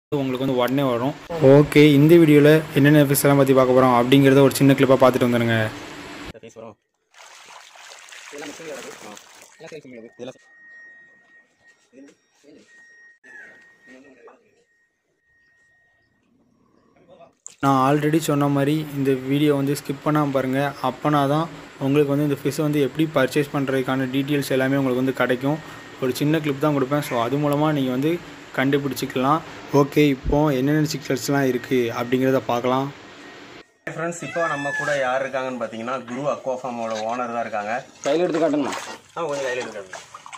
உங்களுக்கு வந்து உடனே வரும் ஓகே இந்த வீடியோவில் என்னென்ன ஃபிஷ் எல்லாம் பற்றி பார்க்க போகிறோம் அப்படிங்கிறத ஒரு சின்ன கிளிப்பாக பார்த்துட்டு வந்துடுங்க ஃபேஸ் வரும் இதெல்லாம் மிக்சிங் வருது எல்லாம் சைஸ் உங்களுக்கு இதெல்லாம் நான் ஆல்ரெடி சொன்ன மாதிரி இந்த வீடியோ வந்து ஸ்கிப் பண்ணாமல் பாருங்கள் அப்போனா தான் உங்களுக்கு வந்து இந்த ஃபிஷ் வந்து எப்படி பர்ச்சேஸ் பண்ணுறதுக்கான டீட்டெயில்ஸ் எல்லாமே உங்களுக்கு வந்து கிடைக்கும் ஒரு சின்ன கிளிப் தான் கொடுப்பேன் ஸோ அது மூலமாக நீங்கள் வந்து கண்டுபிடிச்சிக்கலாம் ஓகே இப்போது என்னென்ன சிக்ஸர்ஸ்லாம் இருக்குது அப்படிங்கிறத பார்க்கலாம் ஃப்ரெண்ட்ஸ் இப்போ நம்ம கூட யார் இருக்காங்கன்னு பார்த்தீங்கன்னா குரு அக்வா ஃபார்மோட ஓனர் தான் இருக்காங்க கையில் எடுத்து காட்டணுமா ஆ கொஞ்சம் கையில் இருக்காங்க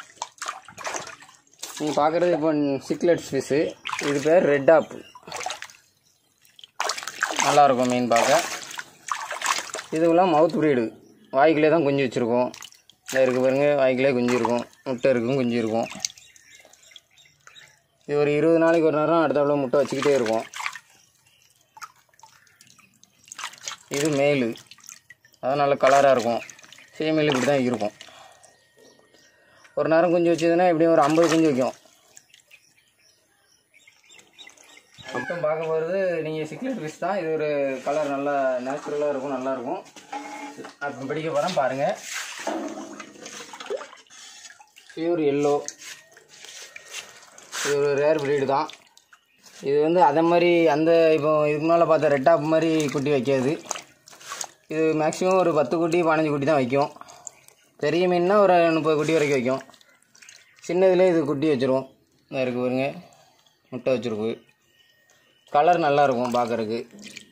நீங்கள் பார்க்குறது இப்போ சிக்லெட்ஸ் ஃபிஷ்ஷு இது பேர் ரெட் ஆப் நல்லாயிருக்கும் மீன் பார்க்க இதுவெல்லாம் மவுத் ப்ரீடு வாய்க்குள்ளே தான் குஞ்சு வச்சுருக்கோம் இதில் இருக்குது பாருங்க வாய்க்குள்ளே குஞ்சு இருக்கும் முட்டை இருக்கும் குஞ்சு இருக்கும் இது ஒரு இருபது நாளைக்கு ஒரு நேரம் அடுத்தாப்புல முட்டை வச்சுக்கிட்டே இருக்கும் இது மேலு அது நல்ல கலராக இருக்கும் ஃபீமேல் இப்படி தான் இருக்கும் ஒரு நேரம் குஞ்சு வச்சதுன்னா எப்படியும் ஒரு ஐம்பது குஞ்சு வைக்கும் மொத்தம் பார்க்க போகிறது நீங்கள் சிக்லெட் ஃபிஷ் தான் இது ஒரு கலர் நல்லா நேச்சுரலாக இருக்கும் நல்லாயிருக்கும் அப்போ பிடிக்க போகிறேன் பாருங்கள் பியூர் எல்லோ இது ஒரு ரேர் breed தான் இது வந்து அதே மாதிரி அந்த இப்போ இதுக்கு முன்னால் பார்த்த ரெட் டாப் மாதிரி குட்டி வைக்காது இது மேக்ஸிமம் ஒரு பத்து குட்டி பதினஞ்சு குட்டி தான் வைக்கும் பெரிய மீன்னா ஒரு முப்பது குட்டி வரைக்கும் வைக்கும் சின்னதுலேயே இது குட்டி வச்சிரும் இந்த இருக்குது பாருங்க முட்டை வச்சுருக்கு கலர் நல்லா இருக்கும் பார்க்குறக்கு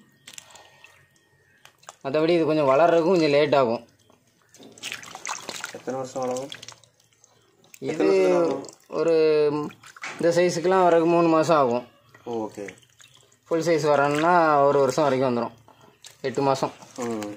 மற்றபடி இது கொஞ்சம் வளர்றதுக்கும் கொஞ்சம் லேட் ஆகும் எத்தனை வருஷம் ஆகும் இது ஒரு இந்த சைஸுக்கெலாம் வரக்கு மூணு மாதம் ஆகும் ஓகே ஃபுல் சைஸ் வரணும்னா ஒரு வருஷம் வரைக்கும் வந்துடும் எட்டு மாதம் ம்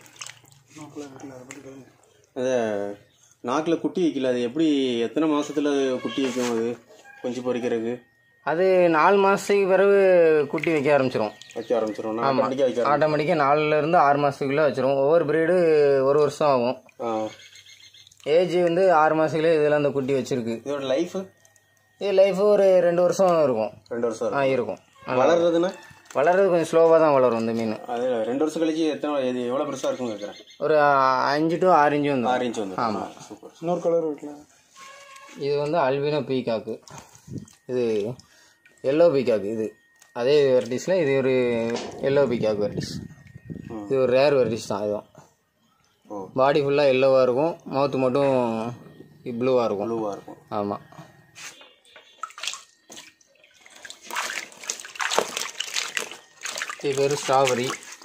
அது நாக்கில் குட்டி வைக்கல அது எப்படி எத்தனை மாசத்துல அது குட்டி வைக்கும் அது குஞ்சு பொரிக்கிறதுக்கு அது நாலு மாதத்துக்கு பிறகு குட்டி வைக்க ஆரம்பிச்சிரும் வைக்க ஆரம்பிச்சிடும் நான் படிக்க வைக்க ஆரம்பி- ஆட்டோமேட்டிக்காக நாலுலேருந்து ஆறு மாதத்துக்குள்ளே வச்சிரும் ஒவ்வொரு பிரீடு ஒரு வருஷம் ஆகும் ஆ ஏஜ் வந்து ஆறு மாதத்துலேயே இதெல்லாம் அந்த குட்டி வச்சிருக்கு இதோட லைஃப் இது லைஃப் ஒரு ரெண்டு வருஷம் இருக்கும் ரெண்டு வருஷம் ஆ இருக்கும் இருக்கும் வளர்றதுன்னா வளர்றது கொஞ்சம் ஸ்லோவாக தான் வளரும் இந்த மீன் அது ரெண்டு வருஷம் கழிச்சு எத்தனை இது எவ்வளோ பெருசாக இருக்குன்னு கேட்குறேன் ஒரு அஞ்சு டு ஆறு இன்ச்சு வந்து ஆறு இன்ச் வந்து ஆமாம் சூப்பர் இன்னொரு கலர் வீட்டில் இது வந்து அல்பினோ பீகாக்கு இது எல்லோ பீகாக்கு இது அதே வெரைட்டிஸில் இது ஒரு எல்லோ பீகாக் வெரைட்டிஸ் ம். இது ஒரு ரேர் வெரைட்டிஸ் தான் இதுவும் ஓ பாடி ஃபுல்லாக எல்லோவாக இருக்கும் மவுத்து மட்டும் ப்ளூவாக இருக்கும் ப்ளூவாக இருக்கும் ஆமாம் இது பேர் ஸ்ட்ராபெரி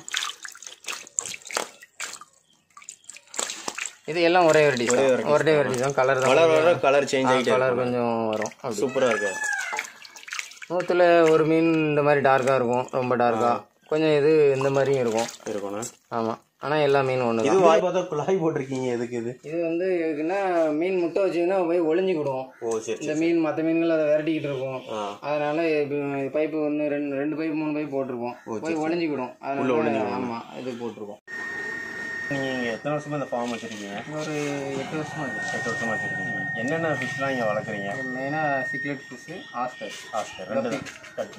இது எல்லாம் ஒரே வெரைட்டி தான் ஒரே வெரைட்டி தான் கலர் தான் வளர வளர கலர் சேஞ்ச் ஆகிட்டே கலர் கொஞ்சம் வரும் அப்படி சூப்பராக இருக்கு நூற்றுல ஒரு மீன் இந்த மாதிரி டார்க்காக இருக்கும் ரொம்ப டார்க்காக கொஞ்சம் இது இந்த மாதிரியும் இருக்கும் இருக்கணும் ஆமாம் ஆனால் எல்லா மீனும் ஒன்று இது வாய் பார்த்தா குழாய் போட்டிருக்கீங்க எதுக்கு இது இது வந்து எதுக்குன்னா மீன் முட்டை வச்சிங்கன்னா போய் ஒளிஞ்சிக்கிடும் ஓ சரி இந்த மீன் மற்ற மீன்கள் அதை விரட்டிக்கிட்டு இருக்கும் ஆ அதனால பைப்பு ஒன்று ரெண்டு ரெண்டு பைப்பு மூணு பைப் போட்டிருக்கோம் போய் ஒளிஞ்சிக்கிடும் அதனால ஆமாம் இது போட்டிருக்கோம் நீங்கள் எத்தனை வருஷமா இந்த ஃபார்ம் வச்சுருக்கீங்க ஒரு எட்டு வருஷமா இருக்கு எட்டு வருஷமா வச்சுருக்கீங்க என்னென்ன ஃபிஷ்லாம் இங்கே வளர்க்குறீங்க மெயினாக சிக்லெட் ஃபிஷ்ஷு ஆஸ்டர் ஆஸ்கர் ரெண்டு தான் கட்டி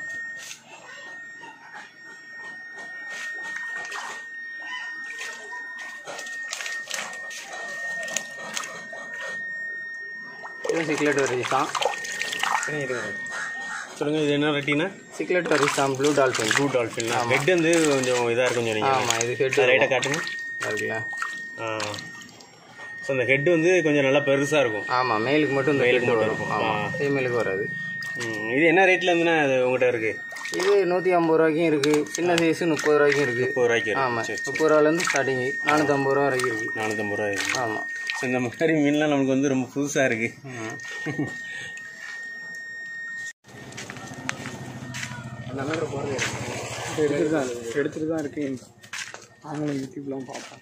இது சிக்லெட் வெரைட்டிஸ் தான் சொல்லுங்க இது என்ன ரெட்டினா சிக்லெட் வெரைட்டிஸ் தான் blue dolphin blue dolphin head வந்து கொஞ்சம் இதாக இருக்கும் சொன்னீங்க ஆமாம் இது ஹெட் ரைட்டாக காட்டுங்க இருக்குல்ல ஸோ அந்த ஹெட் வந்து கொஞ்சம் நல்லா பெருசாக இருக்கும் ஆமாம் மேலுக்கு மட்டும் இந்த மேலுக்கு ஹெட் மட்டும் வரும் இருக்கும். ஆமாம் ஃபீமேலுக்கு வராது ம், இது என்ன ரேட்ல இருந்துண்ணா அது உங்கள்கிட்ட இருக்கு இது நூற்றி ஐம்பது ரூபாய்க்கும் இருக்குது சின்ன சைஸு முப்பது ரூபாய்க்கும் இருக்குது முப்பது ரூபாய்க்கு இருக்கு. ஆமாம் சரி முப்பது ரூபாலேருந்து ஸ்டார்டிங்கு நானூற்றம்பது ரூபா வரைக்கும் இருக்குது நானூற்றம்பது ரூபாய் இருக்கு ஆமாம் ஸோ இந்த மாதிரி மீன்லாம் நமக்கு வந்து ரொம்ப புதுசாக இருக்கு எடுத்துட்டு தான் எடுத்துட்டு தான் இருக்கு அவங்களும் யூடியூப்லாம் பார்ப்போம்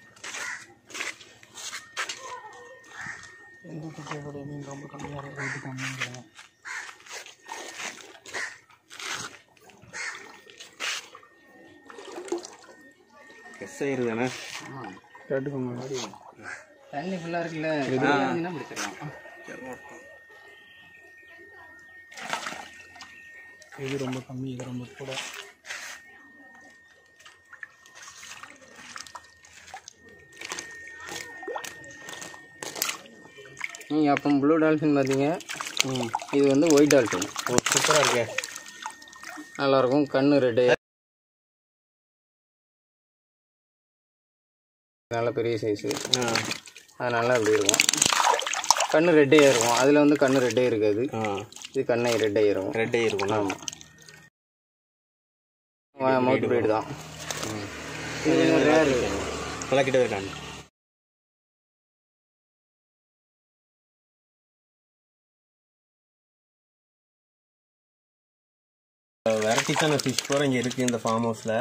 எந்த குட்டியோடைய மீன் ரொம்ப கம்மியாக ரேட்டு கம்மியாக எஸ் ஆயிருது தானே ரேட்டு கம்மியாக தண்ணி ஃபுல்லாக இருக்குல்ல பிடிச்சிடலாம் இது ரொம்ப கம்மி இது ரொம்ப கூட நீங்கள் அப்போ ப்ளூ டால்ஃபின் பார்த்தீங்க ம் இது வந்து ஒயிட் டால்ஃபின் ஓ சூப்பராக இருக்கே நல்லாயிருக்கும் கண்ணு ரெட்டு நல்ல பெரிய சைஸு ஆ அது நல்லா இப்படி இருக்கும் கண்ணு ரெட்டே இருக்கும் அதில் வந்து கண்ணு ரெட்டே இருக்காது ஆ இது கண்ணை ரெட்டே இருக்கும் ரெட்டே இருக்கும் ஆமாம் மவுத் பிரீடு தான் ம் இது ரேரு நல்லா கிட்ட இருக்காங்க வெரைட்டிஸான ஃபிஷ் கூட இங்கே இருக்குது இந்த ஃபார்ம் ஹவுஸில்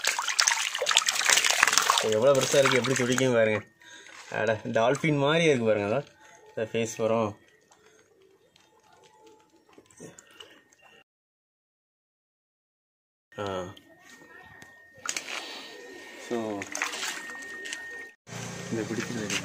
எவ்வளோ பெருசாக இருக்குது எப்படி துடிக்கும் பாருங்க அட டால்ஃபின் மாதிரி இருக்குது பாருங்க அதான் இந்த ஃபேஸ் வரும் ஆ ஸோ இந்த பிடிச்சது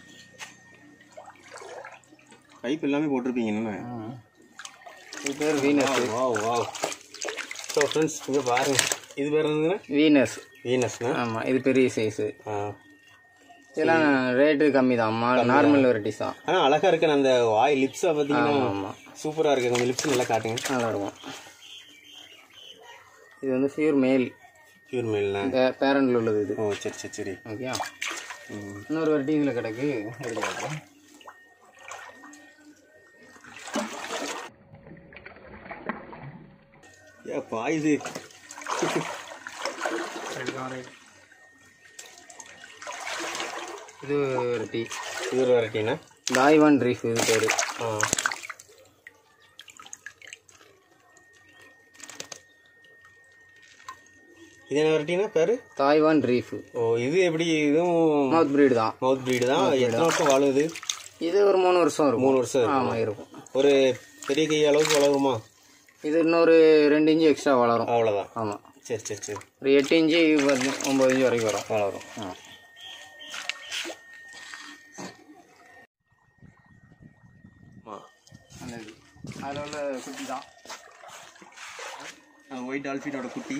பைப் எல்லாமே போட்டிருப்பீங்க என்ன இது பேர் Venus wow wow so friends இங்கே பாருங்க இது பேர் என்னதுன்னா வீனஸ் வீனஸ்னா ஆமாம் இது பெரிய சைஸு ஆ இதெல்லாம் ரேட்டு கம்மி தான் நார்மல் வெரைட்டிஸ் தான் ஆனால் அழகாக இருக்கு அந்த வாய் லிப்ஸை பார்த்தீங்கன்னா ஆமாம் சூப்பராக இருக்குது உங்கள் லிப்ஸ் நல்லா காட்டுங்க நல்லா இருக்கும் இது வந்து ஃபியூர் மேல் பியூர் மெயில்னா பேரண்டில் உள்ளது இது ஓ சரி சரி சரி ஓகே ம் இன்னொரு வெரைட்டி இதில் கிடக்கு எடுத்து பார்க்கலாம் ஏ பாயுது இது வெரைட்டி இது ஒரு வெரைட்டினா தாய்வான் ரீஃப் இது பேர் ஆ இது என்ன வெரைட்டினா பேர் தாய்வான் ரீஃப் ஓ இது எப்படி இதுவும் மவுத் பிரீடு தான் மவுத் ப்ரீடு தான் எத்தனை வருஷம் வாழுது இது ஒரு மூணு வருஷம் இருக்கும் மூணு வருஷம் இருக்கும். ஆமாம் இருக்கும் ஒரு பெரிய கை அளவுக்கு வளருமா இது இன்னொரு ரெண்டு இன்ச்சு எக்ஸ்ட்ரா வளரும் அவ்வளோதான் ஆமாம் சரி சரி சரி ஒரு எட்டு இன்ச்சு பத்து ஒம்பது இன்ச்சு வரைக்கும் வரும் வளரும் ஆ ஆ அந்த இது அதில் உள்ள குட்டி தான் ஒயிட் டால்ஃபினோட குட்டி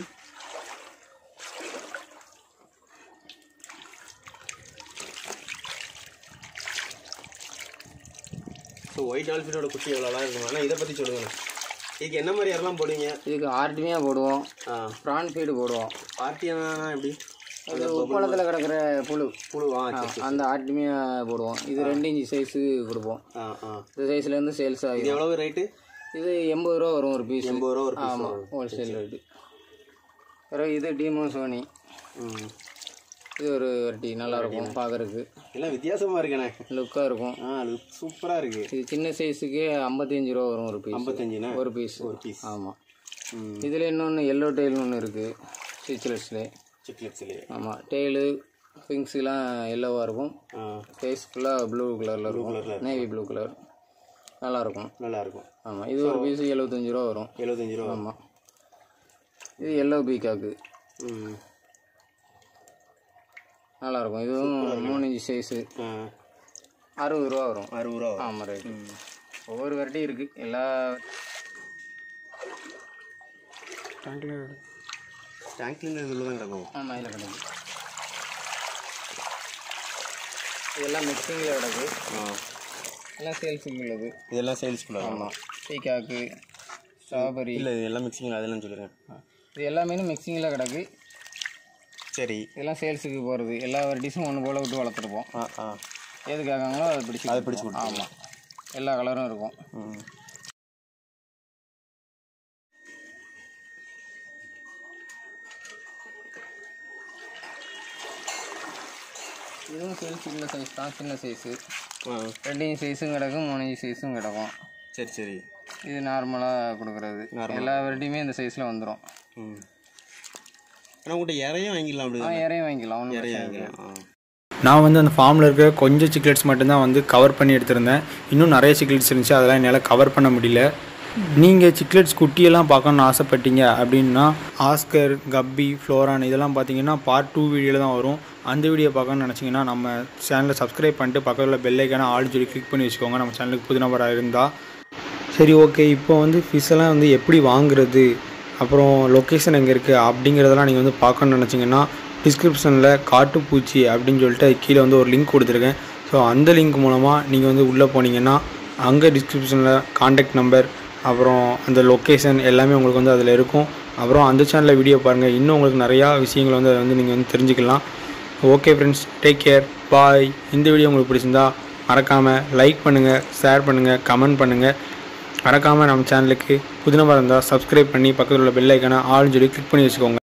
ஸோ ஒயிட் டால்ஃபினோட குட்டி எவ்வளோலாம் இருக்கும் ஆனால் இதை பற்றி சொல்லுங்க இதுக்கு என்ன மாதிரி யாரெல்லாம் போடுவீங்க இதுக்கு ஆர்டிமியா போடுவோம் ஆ ப்ரான் ஃபீடு போடுவோம் பார்ட்டியானா எப்படி அது உப்பளத்தில் கிடக்கிற புழு புழுவா சரி சரி அந்த ஆர்டிமியா போடுவோம் இது ரெண்டு இன்ச்சு சைஸு கொடுப்போம் ஆ ஆ இந்த சைஸ்லேருந்து சேல்ஸ் இது ஆகிடும் எவ்வளவு ரேட்டு இது எண்பது ரூபா வரும் ஒரு பீஸ் எண்பது ரூபா ஒரு piece ஆமாம் வரும். ஹோல்சேல் ரேட்டு பிறகு இது டீமோ சோனி ம் இது ஒரு வெரைட்டி நல்லா இருக்கும் பார்க்கறதுக்கு எல்லாம் வித்தியாசமாக இருக்கேண்ணே லுக்காக இருக்கும் ஆ அது சூப்பராக இருக்குது இது சின்ன சைஸுக்கு ஐம்பத்தஞ்சு ரூபா வரும் ஒரு பீஸ் ஐம்பத்தஞ்சுண்ணா ஒரு பீஸ் ஒரு பீஸ் ஆமாம் ம் இதில் இன்னொன்று எல்லோ டெயில்னு ஒன்று இருக்குது ஸ்டிச்லெட்ஸில் சிக்லெட்ஸ்லேயே ஆமாம் டெயிலு விங்ஸ்லாம் எல்லோவாக இருக்கும் ஆ ஃபேஸ் ஃபுல்லாக ப்ளூ கலரில் இருக்கும் colourல நேவி ப்ளூ கலர் நல்லாயிருக்கும் நல்லாயிருக்கும் ஆமாம் இது ஒரு பீஸு எழுபத்தஞ்சு ரூபா வரும் எழுபத்தஞ்சு ரூபா ஆமாம் இது எல்லோ பீக்காக்கு ம் நல்லாயிருக்கும் இதுவும் மூணு இன்ச்சு சைஸு ஆ அறுபது ரூபா வரும் அறுபது ரூபா ஆமாம் ரைட்டு ஒவ்வொரு வெரைட்டி இருக்குது எல்லா டேங்க்லின் இதில் தான் கிடக்கும் ஆமாம் இதில் கிடக்கு இதெல்லாம் மிக்சிங்கில் கிடக்கு ஆ எல்லாம் சேல்ஸுக்கு உள்ளது இதெல்லாம் சேல்ஸ்குள்ள ஆமாம் பீக்காக்கு ஸ்ட்ராபெரி இல்லை இது எல்லாம் மிக்சிங் அதெல்லாம் சொல்லிடுறேன் இது எல்லாமே மிக்சிங்கில் கிடக்கு சரி இதெல்லாம் சேல்ஸுக்கு போகிறது எல்லா வெரைட்டிஸும் ஒன்று போல் விட்டு வளர்த்துருப்போம் ஆ ஆ எது கேட்காங்களோ அதை பிடிச்சி அதை பிடிச்சு ஆமாம் எல்லா கலரும் இருக்கும் ம் இதுவும் சேல்ஸுக்கு உள்ள சைஸ் தான் சின்ன சைஸு ஆ ரெண்டு இன்ச் சைஸும் கிடக்கும் மூணு இன்ச் சைஸும் கிடக்கும் சரி சரி இது நார்மலாக கொடுக்குறது எல்லா வெரைட்டியுமே இந்த சைஸில் வந்துடும் ம் ஆனால் உங்கள்கிட்ட இறையும் வாங்கிடலாம் அப்படி ஆ இறையும் வாங்கிக்கலாம் ஒன்றும் இறையும் பிரச்சனை இல்லை வாங்கிக்கலாம் ஆ நான் வந்து அந்த ஃபார்மில் இருக்க கொஞ்சம் சிக்லெட்ஸ் மட்டும்தான் வந்து கவர் பண்ணி எடுத்திருந்தேன் இன்னும் நிறைய சிக்லெட்ஸ் இருந்துச்சு அதெல்லாம் என்னால் கவர் பண்ண முடியல நீங்கள் சிக்லெட்ஸ் குட்டியெல்லாம் பார்க்கணுன்னு ஆசைப்பட்டீங்க அப்படின்னா ஆஸ்கர் கப்பி ஃப்ளோரான் இதெல்லாம் பார்த்தீங்கன்னா பார்ட் டூ வீடியோவில் தான் வரும் அந்த வீடியோ பார்க்கணும்னு நினச்சிங்கன்னா நம்ம சேனலை சப்ஸ்கிரைப் பண்ணிட்டு பக்கத்தில் பெல் ஐக்கான ஆல் சொல்லி கிளிக் பண்ணி வச்சுக்கோங்க நம்ம சேனலுக்கு புது நபராக இருந்தால் சரி ஓகே இப்போ வந்து fish எல்லாம் வந்து எப்படி வாங்குறது அப்புறம் லொக்கேஷன் எங்கே இருக்குது அப்படிங்கிறதெல்லாம் நீங்கள் வந்து பார்க்கணும்னு நினச்சிங்கன்னா டிஸ்கிரிப்ஷனில் காட்டுப்பூச்சி அப்படின்னு சொல்லிட்டு அது கீழே வந்து ஒரு லிங்க் கொடுத்துருக்கேன் ஸோ அந்த லிங்க் மூலமாக நீங்கள் வந்து உள்ளே போனீங்கன்னா அங்கே டிஸ்கிரிப்ஷனில் காண்டாக்ட் நம்பர் அப்புறம் அந்த லொக்கேஷன் எல்லாமே உங்களுக்கு வந்து அதில் இருக்கும் அப்புறம் அந்த சேனலில் வீடியோ பாருங்கள் இன்னும் உங்களுக்கு நிறையா விஷயங்களை வந்து அதை வந்து நீங்கள் வந்து தெரிஞ்சுக்கலாம் okay friends take care bye இந்த வீடியோ உங்களுக்கு பிடிச்சிருந்தா மறக்காமல் லைக் பண்ணுங்கள் ஷேர் பண்ணுங்கள் கமெண்ட் பண்ணுங்கள் மறக்காமல் நம்ம சேனலுக்கு புதினமாக இருந்தால் சப்ஸ்கிரைப் பண்ணி பக்கத்தில் உள்ள பெல் ஐக்கானை ஆல்னு சொல்லி கிளிக் பண்ணி வச்சுக்கோங்க